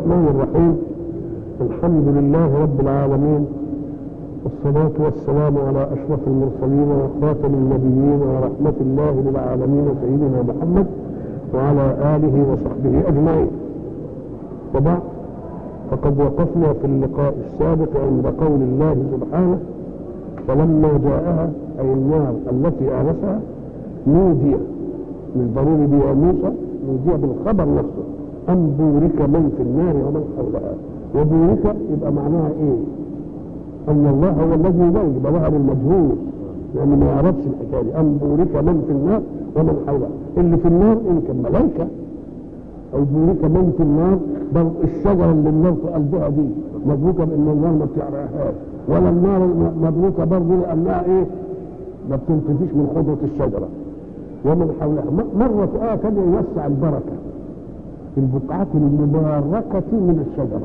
الرحمن الرحيم الحمد لله رب العالمين والصلاة والسلام على أشرف المرسلين وخاتم النبيين ورحمة الله للعالمين سيدنا محمد وعلى آله وصحبه أجمعين وبعد فقد وقفنا في اللقاء السابق عند قول الله سبحانه فلما جاءها أي النار التي آنسها نودي مش ضروري دي يا موسى نودي بالخبر نفسه أم بورك من في النار ومن حولها وبورك يبقى معناها إيه؟ أن الله هو الذي يبين يبقى ظهر المجهول لأنه ما يعرفش الحكاية دي أم بورك من في النار ومن حولها اللي في النار يمكن ملائكة أو بورك من في النار بل الشجرة اللي النار في قلبها دي مبروكة بأن النار ما بتعرقهاش ولا النار مبروكة برضه لأنها إيه؟ ما بتنتفيش من خضرة الشجرة ومن حولها مرة آه كان يوسع البركة في البقعة المباركة من الشجرة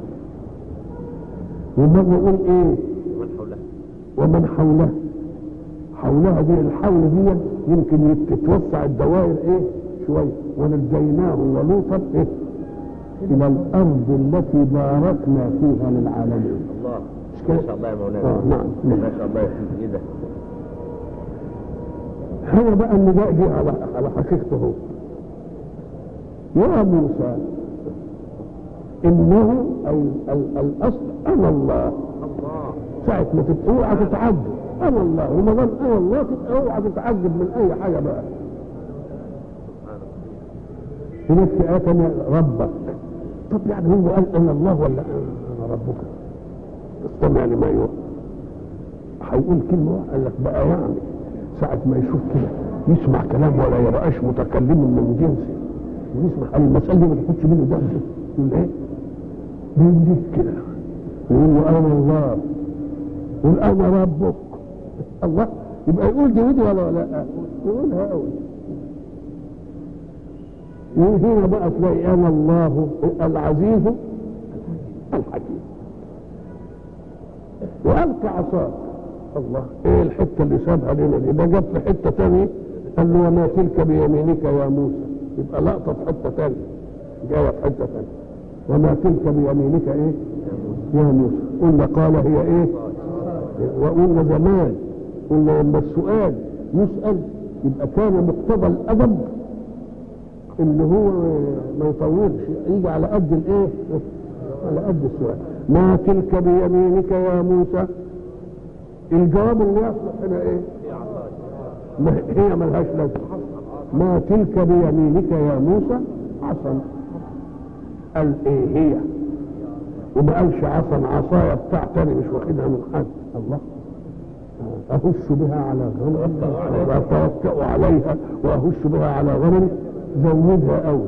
ومرة يقول ايه ومن حولها ومن حولها حولها دي الحول دي يمكن تتوسع الدوائر ايه شوية ونجيناه ولوطا ايه الى الارض التي باركنا فيها للعالمين الله مش كده؟ ما شاء الله يا مولانا آه نعم ما شاء الله يا سيدي ايه ده هو بقى النداء دي على على حقيقته يا موسى انه اي ال- الاصل انا الله الله ساعة ما تبقى اوعى تتعجب انا الله وما دام انا الله تبقى اوعى تتعجب من اي حاجه بقى هناك في آية تانية ربك طب يعني هو قال انا الله ولا انا ربك استمع لما يوحى هيقول كلمة واحدة قال لك بقى يعني ساعة ما يشوف كده يسمع كلام ولا يبقاش متكلم من جنسه ويسمع المسألة دي ما تاخدش منه ده يقول ايه؟ بيديك كده يقول له انا الله يقول انا ربك الله يبقى يقول دي ودي ولا لا يقولها قوي يقول هنا بقى تلاقي انا الله العزيز الحكيم والقى عصاك الله ايه الحته اللي سابها لنا دي ده جاب في حته ثانيه قال له وما تلك بيمينك يا موسى يبقى لقطه في حته ثانيه جايه في حته ثانيه وما تلك بيمينك ايه يا موسى قلنا قال هي ايه وقلنا زمان قلنا لما السؤال يسأل يبقى كان مقتضى الأدب اللي هو ما يطولش يجي على قد الايه على قد السؤال ما تلك بيمينك يا موسى الجواب اللي يصلح هنا ايه ما هي ملهاش لازمه ما تلك بيمينك يا موسى عصا قال ايه هي وما قالش عصا عصايا بتاع تاني مش واخدها من حد الله اهش بها على غنم واتوكا عليها واهش بها على غنم زودها قوي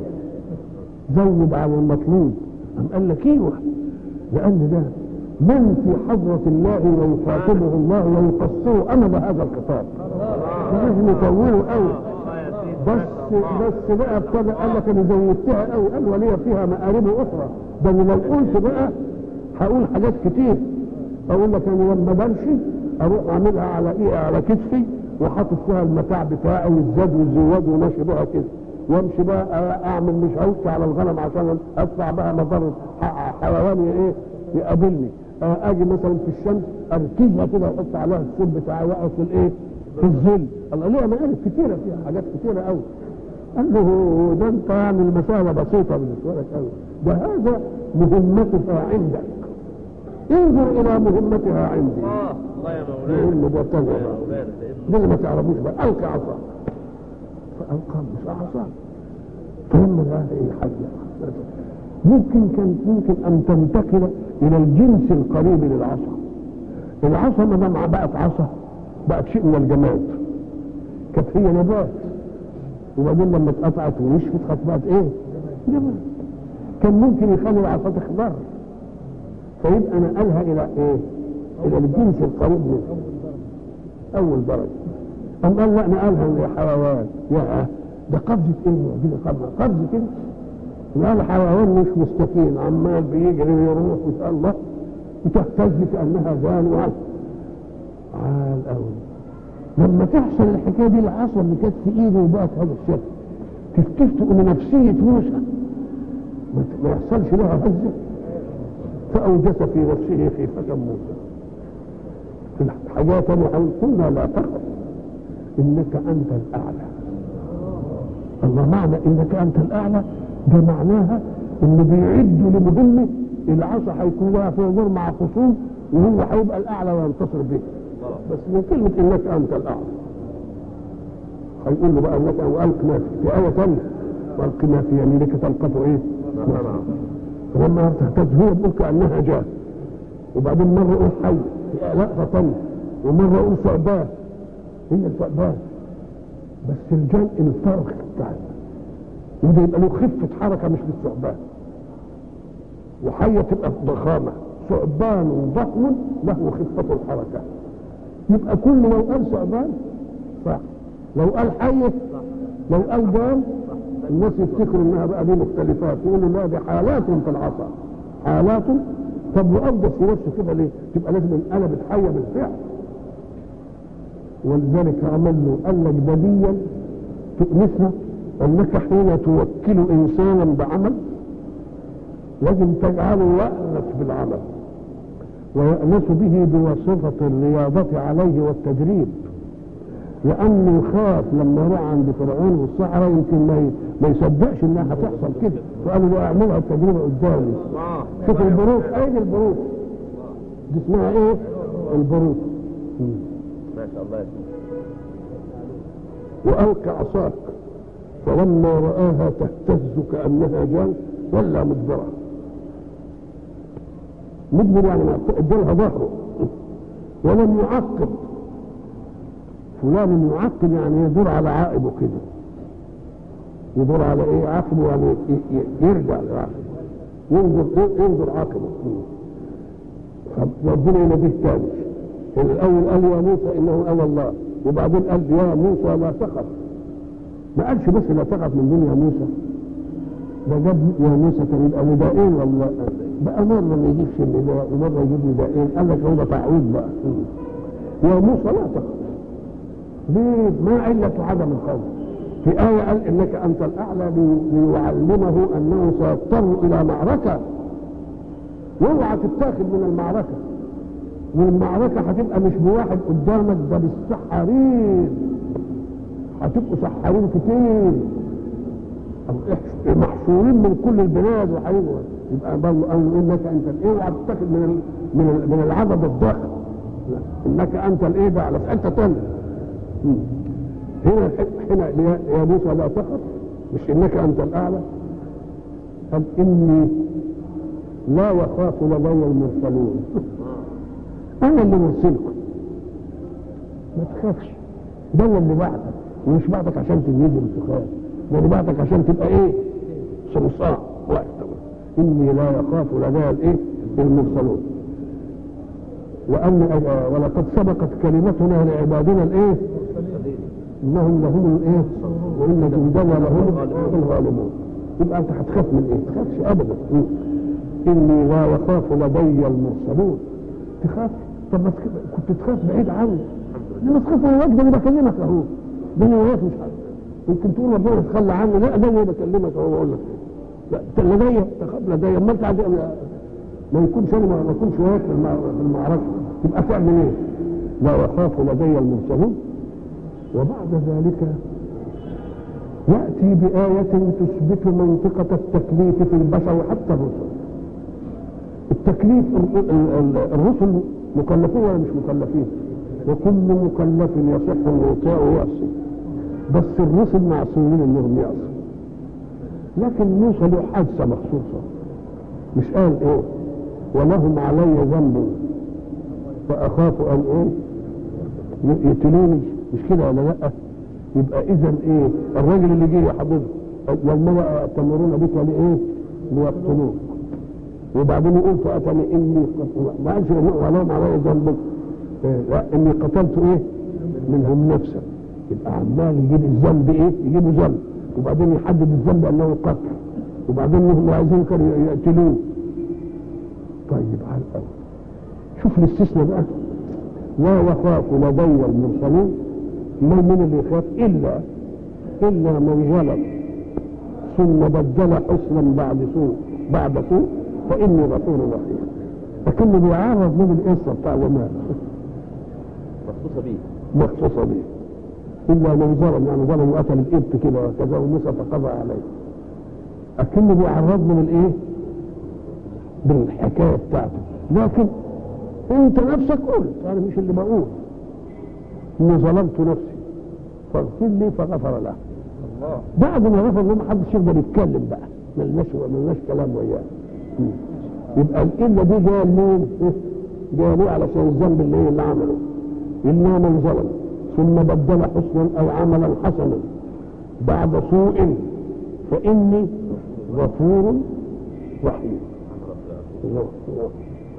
زود على المطلوب أم قال لك ايوه لان ده من في حضرة الله ويخاطبه الله ويقصره امام هذا الخطاب لازم يطوله قوي بس بس بقى ابتدى قال لك انا زودتها قوي قال ولي فيها مآرب اخرى ده أنا لو قلت بقى هقول حاجات كتير اقول لك انا لما بمشي اروح اعملها على ايه على كتفي وحاطط فيها المتاع بتاعي والزاد والزواد وماشي بها كده وامشي بقى اعمل مش هوش على الغنم عشان ادفع بقى مضر حيوان ايه يقابلني اجي مثلا في الشمس اركزها كده واحط عليها السب بتاعي واقف في الايه في الظل الله ليه مقالب كتيره فيها حاجات كتيره قوي قال له ده انت يعني المسألة بسيطة بالنسبة لك قوي ده هذا مهمتها عندك انظر إلى مهمتها عندي الله الله يا يقول مولانا له ده تاني يا بقى. مولانا ده اللي ما تعرفوش بقى ألقى عصا فألقى مش عصا ثم ده ايه حاجة ممكن كان ممكن أن تنتقل إلى الجنس القريب للعصا العصا ما دام بقت عصا بقت شيء من الجماد كانت هي نبات وبعدين لما اتقطعت ونشفت خدت بقت ايه؟ جماد كان ممكن يخلي العصا تخضر فيبقى نقلها الى ايه؟ الى الجنس القريب منه اول درجه أم قال لا نقلها لحيوان يا ده قفزة ايه كده قفزة قفزة كده قال حيوان مش مستكين عمال بيجري ويروح ويسأل الله وتهتز كأنها جان وعال عال قوي لما تحصل الحكايه دي العصا اللي كانت في ايده وبقت هذا الشكل تفتكر ان نفسيه موسى ما ت- ما يحصلش لها هزه فاوجس في نفسه خيفه موسى في الحاجات تانية قال قلنا لا تخف انك انت الاعلى الله معنى انك انت الاعلى ده معناها انه بيعد لمهمه العصا هيكون لها في دور مع خصوم وهو هيبقى الاعلى وينتصر به بس من كلمه انك انت الاعلى هيقول له بقى انك والق ما في في ايه ثانيه والق ما في يمينك تلقفه ايه؟ فلما تهتز هو بيقول كانها جاه وبعدين مره يقول حي في لقطه ثانيه ومره يقول ثعبان هي الثعبان بس الجان الفرخ بتاعها وده يبقى له خفه حركه مش للثعبان وحيه تبقى ضخامه ثعبان ضخم له خفه الحركه يبقى كل لو قال ثعبان صح لو قال حيه لو قال جان الناس يفتكروا انها بقى دي مختلفات يقولوا لا دي حالات في العصا حالات طب وافضل في نفسه كده ليه؟ تبقى لازم انقلبت حيه بالفعل ولذلك عمل له قال لك بديا تؤنسنا انك حين توكل انسانا بعمل لازم تجعله يأنس بالعمل ويأنس به بواسطة الرياضة عليه والتدريب لأنه يخاف لما يروح عند فرعون والصحراء يمكن ما ي- ما يصدقش إنها هتحصل كده فقالوا له اعملها التجربة قدامي الله شوف البروق أين البروق؟ دي اسمها إيه؟ البروق ما شاء الله يا سيدي. وألق عصاك فلما رآها تهتز كأنها جان ولا مدبرة مدبر يعني ما ادالها ظهره ولم يعقب فلان يعقب يعني يدور على عائبه كده يدور على ايه عقبه يعني ي- ي- يرجع لعقبه ينظر ينظر عقبه ربنا يناديه تاني الاول قال يا موسى انه انا الله وبعدين قال يا موسى لا تخف ما قالش بس لا تخف من دون يا موسى ده جاب يا موسى كان يبقى ندائين والله بقى مره ما يجيبش النداء ومره يجيب ندائين قال لك هو ده تعويض بقى يا موسى لا تخف ليه ما علة عدم الخوف في آية قال إنك أنت الأعلى لي- ليعلمه أنه سيضطر إلى معركة واوعى تتاخد من المعركة والمعركة هتبقى مش بواحد قدامك ده بالسحارين هتبقوا سحارين كتير محصورين من كل البلاد وهيبقوا يبقى برضه قال له انك انت الايه اوعى تتاخد من ال... من ال... من العدد الضخم لا. انك انت الايه ده على في حته ثانيه مم. هنا هنا يا يا موسى لا تخف مش انك انت الاعلى قال اني لا يخاف لدي المرسلون انا اللي مرسلكم ما تخافش ده اللي بعتك ومش بعتك عشان تنهزم تخاف ده اللي بعتك عشان تبقى ايه صرصار واحد اني لا يخاف لدي الايه المرسلون وان آه، ولقد سبقت كلمتنا لعبادنا الايه انهم لهم الايه وان جندنا لهم الغالبون يبقى انت هتخاف من ايه؟ تخافش ابدا م. اني لا يخاف لدي المرسلون تخاف طب ما تخاف- كنت تخاف بعيد عني لما تخاف انا واجب انا بكلمك اهو ده انا وياك مش عارف يمكن تقول ربنا يتخلى عني لا ده انا بكلمك اهو بقول لك لا انت لدي تخاف لدي اما انت عايز- ما يكونش انا ما ما اكونش وياك في المع- في المعركه تبقى تعمل ايه؟ لا يخاف لدي المرسلون وبعد ذلك يأتي بآية تثبت منطقة التكليف في البشر وحتى الرسل التكليف ال- ال- ال- الرسل مكلفين ولا مش مكلفين وكل مكلف يصح الوطاء ويعصي بس الرسل معصومين انهم يعصوا لكن موسى له حادثة مخصوصة مش قال ايه ولهم علي ذنب فأخاف أن ايه يقتلوني مش كده ولا لا يبقى اذا ايه الراجل اللي جه يا حبيبي والمرأة يأتمرون بك لايه ليقتلوك وبعدين يقول فأتني إني قت- ما قالش ولهم علي ذنب إيه، لا إني قتلت إيه منهم نفسا يبقى عمال يجيب الذنب إيه يجيبوا ذنب وبعدين يحدد الذنب أنه قتل وبعدين هم عايزين كانوا يقتلوه طيب على الأول شوف الاستثناء بقى لا يخاف لدي المرسلون ما من اللي يخاف إلا إلا من غلط ثم بدل حسنا بعد سوء بعد سوء فاني غفور رحيم لكنه بيعرض من القصه بتاع زمان مخصوصة بيه مخصوصه به الا من ظلم يعني ظلم وقتل الابت كده وكذا وموسى فقضى عليه لكنه بيعرض من الايه؟ بالحكايه بتاعته لكن انت نفسك قلت انا مش اللي بقول اني ظلمت نفسي فاغفر لي فغفر له الله بعد ما غفر له ما حدش يقدر يتكلم بقى ملناش ملناش كلام وياه مم. يبقى الإلا دي جايه لمين؟ إيه؟ جايه ليه علشان الذنب اللي, اللي عمله إلا من ظلم ثم بدل حسنا أو عملا حسنا بعد سوء فإني غفور رحيم الله الله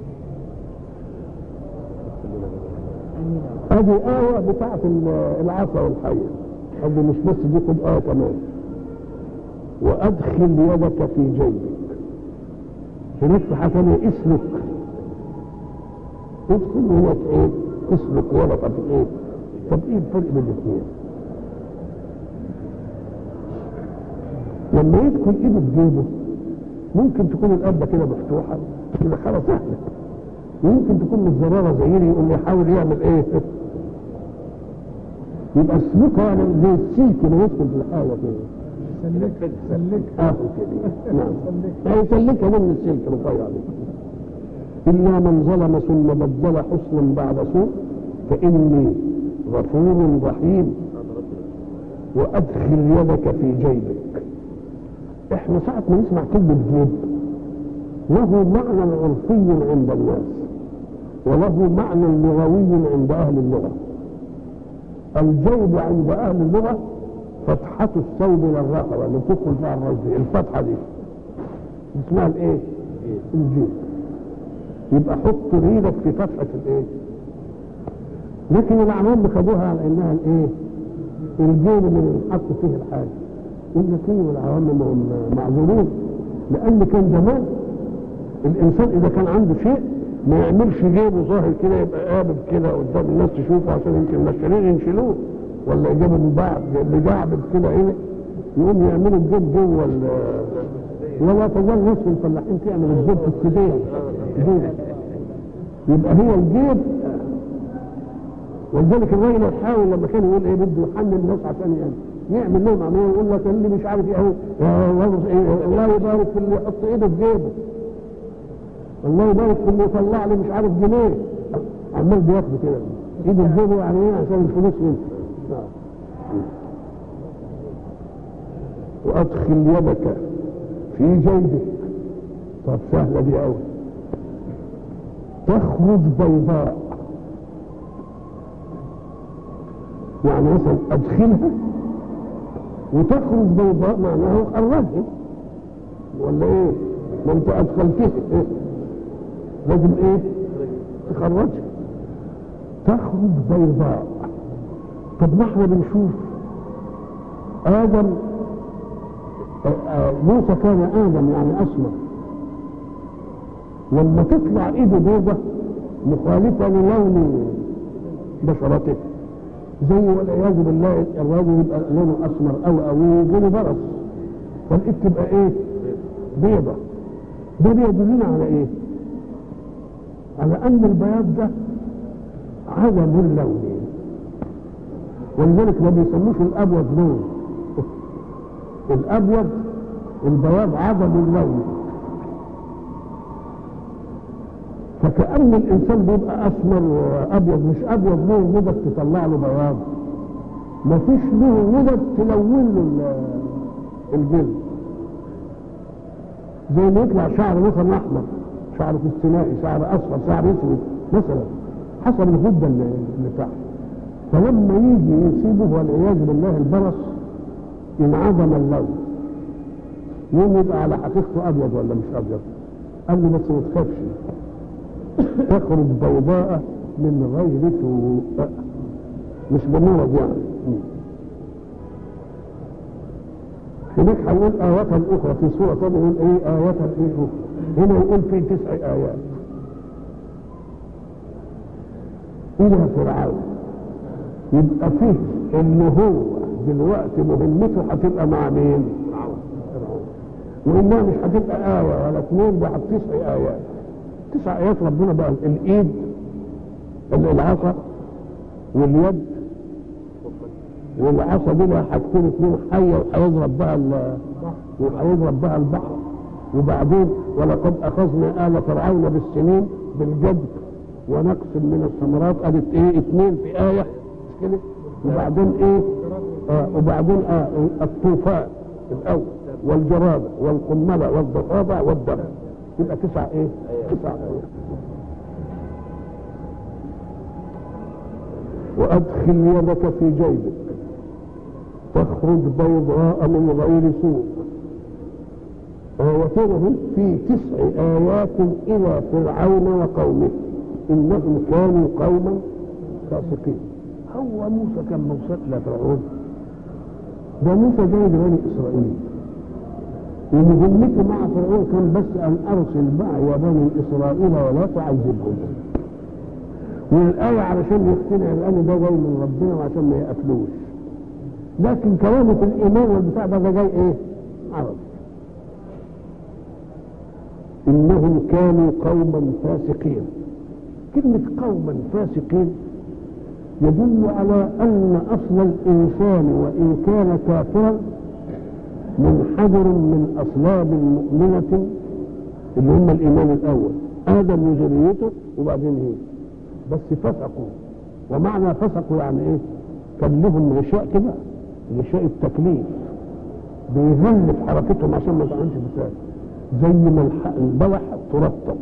هذه آية بتاعت ال- العصا والحية هذه مش بس دي خد آية كمان وأدخل يدك في جيبك هناك في حاجة تانية اسلك ادخل هناك ايه اسلك يدك في ايه طب ايه الفرق بين الاثنين لما يدخل ايده في جيبه ممكن تكون القبه كده مفتوحه كده خلاص سهله ويمكن تكون الزراره زيني يقوم يحاول يعمل ايه يبقى السلوكه يعني زي السلك اللي يدخل في الحاجه كده سلك سلك اه كده نعم يعني سلكها من السلك رفيع دي إلا من ظلم ثم بدل حسنا بعد سوء فإني غفور رحيم وأدخل يدك في جيبك احنا ساعة ما نسمع كلمة جيب له معنى عرفي عند الناس وله معنى لغوي عند أهل اللغة الجيب عند أهل اللغة فتحة الثوب للرقبة اللي بتدخل فيها الراس دي الفتحة دي اسمها الايه؟ الجيب يبقى حط ايدك في فتحة الايه؟ لكن العوام خدوها على انها الايه؟ الجيب اللي بنحط فيه الحاجة يقول لك ايه والعوام ما هم معذورين لان كان زمان الانسان اذا كان عنده شيء ما يعملش جيبه ظاهر كده يبقى قابض كده قدام الناس تشوفه عشان يمكن النشالين ينشلوه ولا يجيبوا من بعض اللي قاعد كده ايه يقوم يعملوا الجيب جوه ال- ولا تظل نصف الفلاحين تعمل الجيب في السدين جيب يبقى هي الجيب ولذلك الراجل يحاول لما كان يقول ايه بده يحمل الناس عشان يعني يعمل لهم عمليه يقول لك اللي مش عارف ايه اهو يا ولد إيه الله يبارك في اللي يحط ايده في جيبه الله يبارك في اللي يطلع لي مش عارف جنيه عمال بياخد كده ايده في جيبه يعني ايه عشان الفلوس يمشي نعم. وادخل يدك في جيبك طب سهله دي قوي تخرج بيضاء يعني مثلا ادخلها وتخرج بيضاء معناها خرجها ولا ايه؟ ما انت ادخلتها إيه؟ لازم ايه؟ تخرجها تخرج بيضاء طب ما احنا بنشوف ادم آه، آه، موسى كان ادم يعني اسمر لما تطلع ايده بيضة مخالفة للون بشرته زي والعياذ بالله الراجل يبقى لونه اسمر او او يجيله برص فالايد تبقى ايه؟ بيضة ده بيدلنا على ايه؟ على ان البياض ده عدم اللون ولذلك ما بيسموش الابيض لون الابيض البياض عدم اللون فكأن الإنسان بيبقى أسمر وأبيض مش أبيض له ندب تطلع له بياض مفيش له ندب تلون له ال- الجلد زي ما يطلع شعر مثلا أحمر شعر فستنائي شعر أصفر شعر أسود مثلا حسب الغدة اللي اللي تحت فلما يجي يصيبه والعياذ بالله البرص انعدم اللون يوم يبقى على حقيقته أبيض ولا مش أبيض قال له بس ما تخافش تخرج بيضاء من غير سوء مش بمرض يعني هناك هنقول آيات أخرى في سورة ثانية يقول إيه آيات إيه أخرى هنا يقول في تسع آيات إلى فرعون يبقى فيه إن هو دلوقتي مهمته هتبقى مع مين؟ وانها مش هتبقى ايه ولا اثنين ده تسع ايات تسع ايات ربنا بقى الايد العصا واليد والعصا دي بقى هتكون اثنين حيه وهيضرب بها ال- وهيضرب بها البحر وبعدين ولقد اخذنا ال فرعون بالسنين بالجد ونقص من الثمرات قالت ايه اثنين في ايه مش كده وبعدين ايه آه وبعدين آه الطوفان الاول والجرادة والقملة والضفادع والدم يبقى تسع ايه تسع ايه وادخل يدك في جيبك تخرج بيضاء من غير سوء آيتين في تسع آيات إلى فرعون وقومه إنهم كانوا قوما فاسقين هو موسى كان موصل إلى فرعون ده موسى جاي لبني إسرائيل ومهمته مع فرعون كان بس أن أرسل معي بني إسرائيل ولا تعذبهم والآية علشان يقتنع بأن ده جاي من ربنا وعشان ما يقتلوش لكن كلامه في الإيمان والبتاع ده, ده جاي إيه؟ عرب إنهم كانوا قوما فاسقين كلمة قوما فاسقين يدل على أن أصل الإنسان وإن كان كافرا منحدر من أصلاب مؤمنة اللي هم الإيمان الأول آدم وذريته وبعدين إيه بس فسقوا ومعنى فسقوا يعني إيه كان لهم غشاء كده غشاء التكليف بيغلب حركتهم عشان ما تعملش فساد زي ما الح- البلح ترطب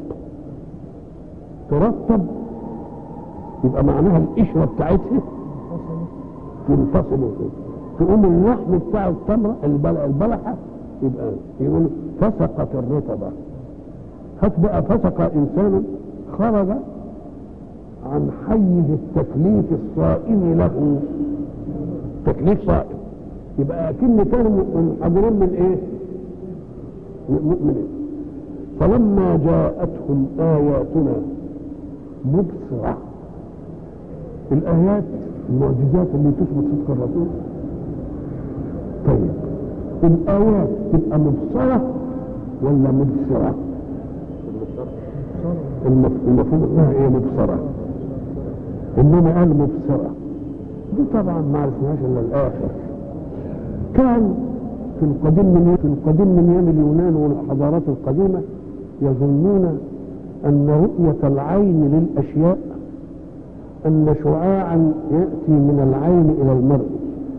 ترطب يبقى معناها القشره بتاعتها تنفصل وكده. تقوم اللحم بتاع التمره البلح البلحه يبقى يقول فسقت الرطبه هات بقى فسق انسان خرج عن حيز التكليف الصائم له تكليف صائم يبقى اكن كانوا منحدرين من ايه؟ مؤمنين فلما جاءتهم آياتنا مبصرة الآيات المعجزات اللي تثبت صدق الرسول طيب الآيات تبقى مبصرة ولا مبصرة؟ المف- المفروض انها ايه مبصرة انما قال مبصرة دي طبعا ما عرفناهاش الا الاخر كان في القديم من في القديم من ايام اليونان والحضارات القديمه يظنون ان رؤيه العين للاشياء ان شعاعا ياتي من العين الى المرء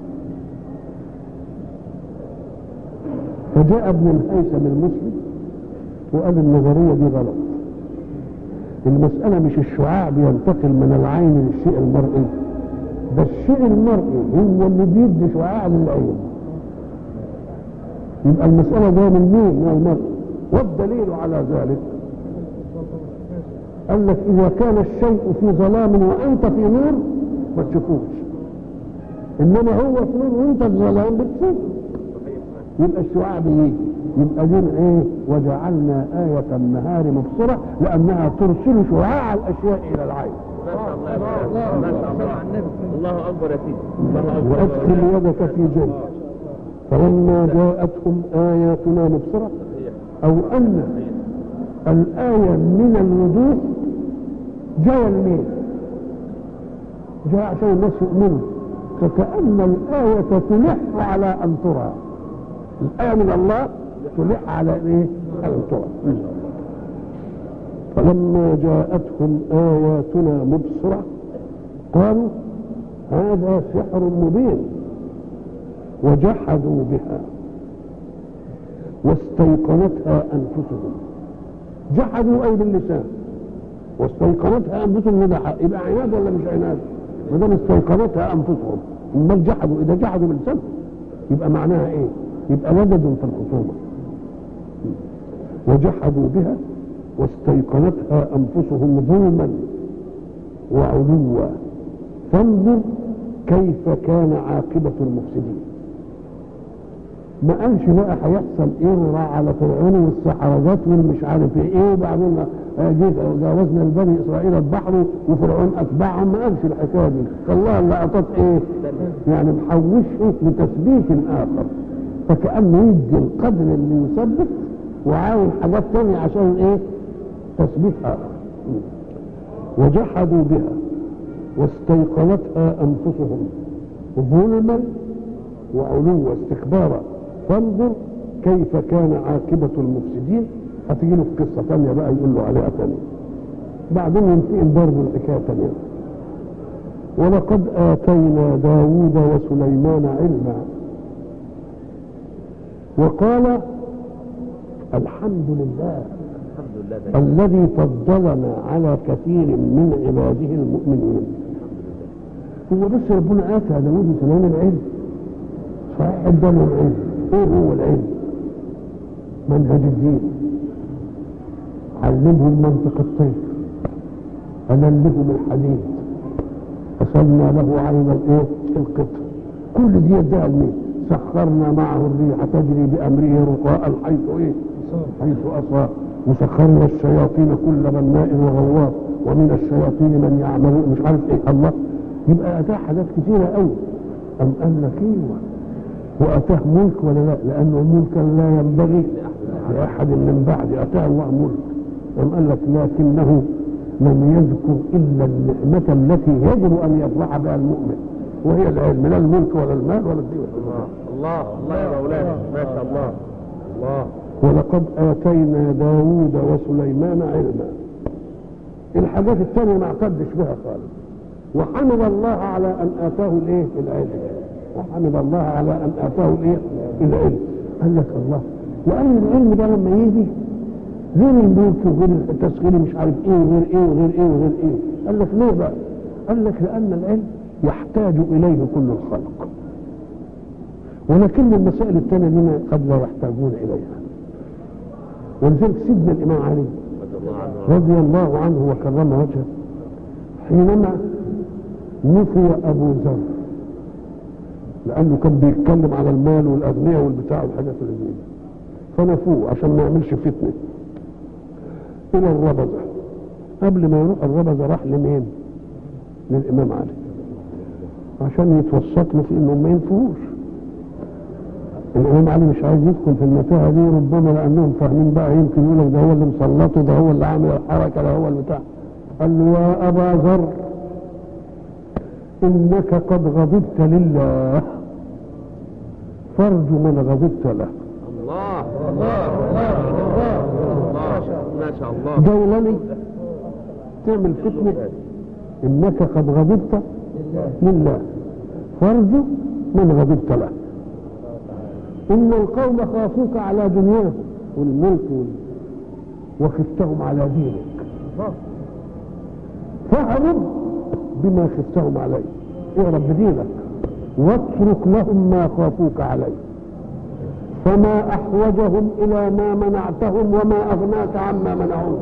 فجاء ابن الهيثم المسلم وقال النظريه دي غلط المساله مش الشعاع بينتقل من العين للشيء المرئي ده الشيء المرئي هو اللي بيدي شعاع للعين يبقى المسألة جاية من مين؟ من المرء والدليل على ذلك قال لك إذا كان الشيء في ظلام وأنت في نور ما تشوفوش إنما هو في نور وأنت في ظلام بتشوف يبقى الشعاع بيجي يبقى دي ايه وجعلنا آية النهار مبصرة لأنها ترسل شعاع الأشياء إلى العين ما شاء الله يا فندم. ما شاء الله الله اكبر يا سيدي الله اكبر وأدخل يدك في جيبك فلما جاءتهم آياتنا مبصرة أو أن الآية من الوضوح جاء المين جاء عشان الناس يؤمنوا فكأن الآية تلح على أن ترى الآية من الله تلح على إيه؟ أن ترى فلما جاءتهم آياتنا مبصرة قالوا هذا سحر مبين وجحدوا بها واستيقنتها انفسهم جحدوا اي باللسان واستيقنتها انفسهم يبقى حق. يبقى عناد ولا مش عناد ما دام استيقنتها انفسهم امال جحدوا اذا جحدوا بلسانهم يبقى معناها ايه يبقى لدد في الخصومه وجحدوا بها واستيقنتها انفسهم ظلما وعلوا فانظر كيف كان عاقبة المفسدين ما قالش بقى هيحصل ايه وراح على فرعون والسحرجات والمش عارف ايه وبعدين جيت جاوزنا لبني اسرائيل البحر وفرعون اتبعهم ما قالش الحكايه دي فالله اللقطات ايه يعني محوشه لتثبيت اخر فكأنه يدي القدر اللي يثبت وعاون حاجات تانية عشان ايه تثبيت آخر وجحدوا بها واستيقنتها أنفسهم ظلما وعلوا واستكبارا فانظر كيف كان عاقبة المفسدين هتيجي له في قصة تانية بقى يقول له عليها تانية بعدين ينتقل برضه الحكاية تانية ولقد آتينا داود وسليمان علما وقال الحمد لله الحمد لله ده الذي فضلنا على كثير من عباده المؤمنين هو بس ربنا آتى داود وسليمان العلم صحيح اداله العلم ايه هو العلم منهج الدين علمهم منطق الطير أذلهم الحديد أصلنا له عين الايه القطر كل دي اداها لمين سخرنا معه الريح تجري بأمره رخاء حيث ايه حيث أصاب وسخرنا الشياطين كل بناء وغواص ومن الشياطين من يعمل مش عارف ايه الله يبقى اتاه حاجات كثيره قوي ام قال لك ايوه واتاه ملك ولا لا لانه ملكا لا ينبغي لاحد من بعد اتاه الله ملك ام قال لك لكنه لم يذكر الا النعمه التي يجب ان يفرح بها المؤمن وهي العلم لا الملك ولا المال ولا الدين ولا الله الله يا مولانا ما شاء الله الله ولقد آتينا داود وسليمان علما الحاجات الثانية ما اعتدش بها خالص وحمد الله على أن آتاه الإيه العلم وحمد الله على أن آتاه الإيه العلم قال لك الله وقال العلم ده لما يجي غير الملك وغير التسخير مش عارف ايه وغير ايه وغير ايه وغير ايه قال لك ليه بقى قال لك لأن العلم يحتاج إليه كل الخلق ولكن المسائل الثانية دي ما- قد لا يحتاجون إليها ولذلك سيدنا الإمام علي رضي الله عنه رضي الله عنه وكرم وجهه حينما نفي أبو ذر لأنه كان بيتكلم على المال والأغنياء والبتاع والحاجات اللي زي دي فنفوه عشان ما يعملش فتنة إلى الربذة قبل ما يروح الربذة راح لمين؟ للإمام علي عشان يتوسط له في إنهم ما ينفوش الإمام علي مش عايز يدخل في المتاهة دي ربما لأنهم فاهمين بقى يمكن يقول لك ده هو اللي مسلطه ده هو اللي عامل الحركة ده هو البتاع قال له يا أبا ذر إنك قد غضبت لله فارجو من غضبت له الله الله الله الله ما شاء الله جولني تعمل فتنة إنك قد غضبت لله فارجو من غضبت له إن القوم خافوك على دنياهم والملك وال... وخفتهم على دينك فاهرب بما خفتهم عليه اهرب بدينك واترك لهم ما خافوك عليه فما احوجهم الى ما منعتهم وما اغناك عما منعوك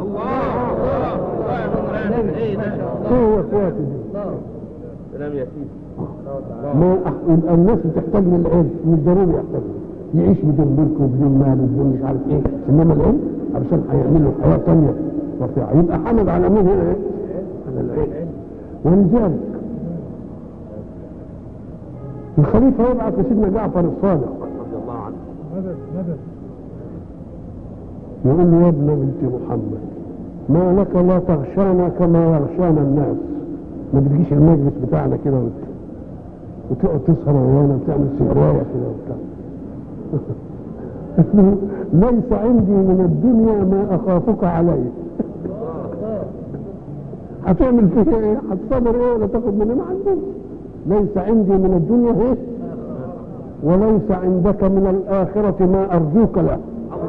ايه ده ايه يا اخواتي دي سلام يا سيدي ما أح- يبقى الناس بتحتاج للعلم مش ضروري يحتاج يعيش بدون ملك وبدون مال وبدون مش عارف ايه انما العلم علشان هيعمل له حياه ثانيه رفيعه يبقى حمد على مين هنا ايه؟ على العلم ولذلك الخليفه يبعث لسيدنا جعفر الصادق رضي الله عنه مدد مدد يقول له يا ابن بنت محمد ما لك لا تغشانا كما يغشانا الناس ما بتجيش المجلس بتاعنا كده وت... وتقعد تسهر ويانا وتعمل سهرايه كده وبتاع ليس عندي من الدنيا ما اخافك عليه هتعمل فيها ايه؟ هتصبر ايه ولا تاخد مني ما عندي ليس عندي من الدنيا ايه؟ وليس عندك من الاخره ما ارجوك له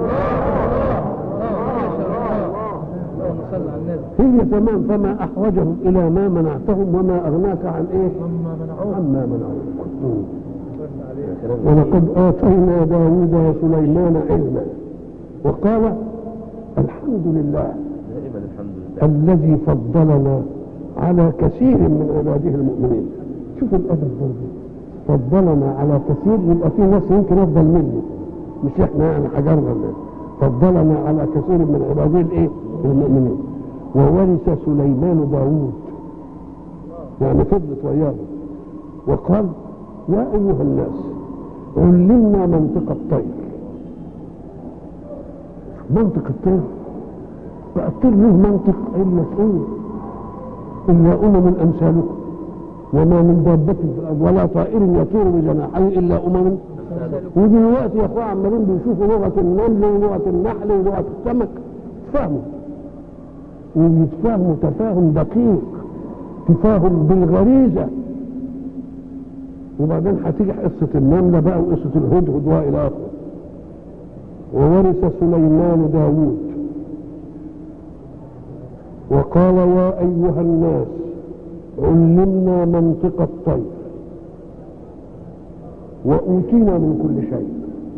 اللهم صل على النبي هي تمام فما احوجهم الى ما منعتهم وما اغناك عن ايه؟ اما منعوه عما منعوك مم. صلى عليه ولقد آتينا داود وسليمان علما وقال الحمد لله دائما الحمد لله الذي فضلنا على كثير من عباده المؤمنين شوفوا الأدب برضه فضلنا على كثير يبقى في ناس يمكن أفضل مني مش احنا يعني حجرنا الناس فضلنا على كثير من عباده الايه المؤمنين وورث سليمان داود يعني فضلت وياه وقال يا أيها الناس علمنا منطق الطير منطق الطير بقى الطير له منطق الا ايه الا امم امثالكم وما من دابة في الارض ولا طائر يطير بجناحيه الا امم ودلوقتي يا اخوان عمالين بيشوفوا لغه النمل ولغه النحل ولغه السمك فهموا ويتفهموا تفاهم دقيق تفاهم بالغريزه وبعدين هتيجي قصه النمله بقى وقصه الهدهد والى اخره وورث سليمان داوود وقال يا ايها الناس علمنا منطق الطير وأوتينا من كل شيء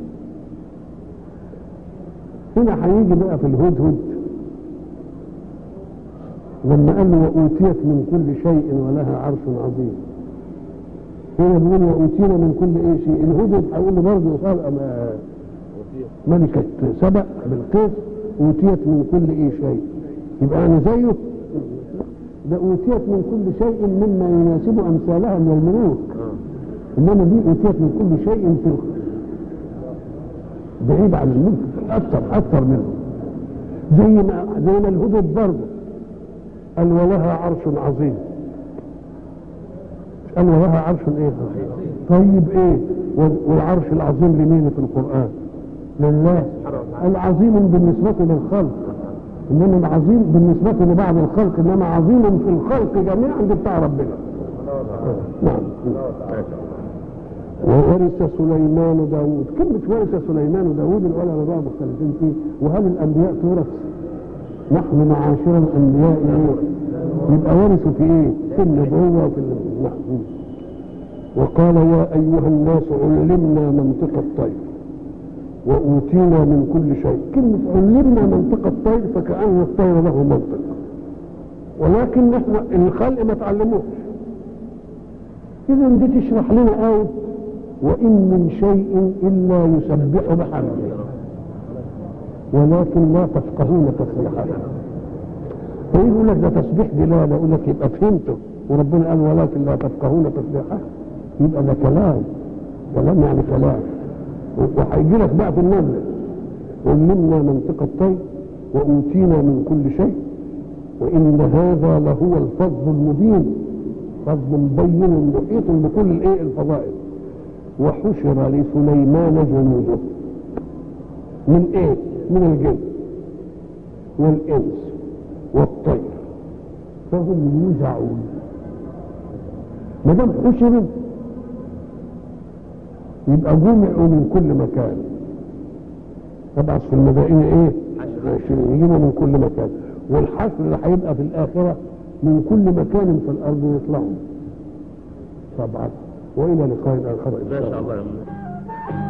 هنا هيجي بقى في الهدهد لما قال له وأوتيت من كل شيء ولها عرش عظيم هنا بيقول وأوتينا من كل أي شيء الهدهد هيقول له برضه صار ملكة سبأ بالقيس أوتيت من كل أي شيء يبقى أنا زيه ده أوتيت من كل شيء مما يناسب أمثالها من الملوك انما دي اوتيت من كل شيء في بعيد عن الملك اكثر اكثر منه زي ما زي ما الهدد برضه قال ولها عرش عظيم قال ولها عرش ايه طيب ايه والعرش العظيم لمين في القران لله العظيم بالنسبة للخلق انما العظيم بالنسبة لبعض الخلق انما عظيم في الخلق جميعا دي بتاع ربنا نعم وورث سليمان داود كلمة ورث سليمان داود العلماء بقى مختلفين فيه وهل الأنبياء تورث نحن معاشر الأنبياء إيه؟ يبقى ورثوا في إيه؟ في النبوة وفي نعم وقال يا أيها الناس علمنا منطق الطير وأوتينا من كل شيء كلمة علمنا منطق الطير فكأن الطير له منطق ولكن احنا الخلق ما تعلموش إذا دي تشرح لنا آية وإن من شيء إلا يسبح بحمده ولكن لا تفقهون تسبيحه ويقول لك ده تسبيح دلالة يقول لك يبقى فهمته وربنا قال ولكن لا تفقهون تسبيحه يبقى ده كلام كلام يعني كلام وهيجي لك بقى في النملة علمنا منطق الطير وأوتينا من كل شيء وإن هذا لهو الفضل المبين فضل مبين محيط بكل الايه الفضائل وحشر لسليمان جنوده من ايه من الجن والانس والطير فهم يوزعون ما دام حشروا يبقى جمعوا من كل مكان تبعث في المدائن ايه عشرين يجيبوا من كل مكان والحشر اللي هيبقى في الاخره من كل مكان في الارض يطلعوا طبعا والى لقاء اخر ان ما شاء شاء الله الله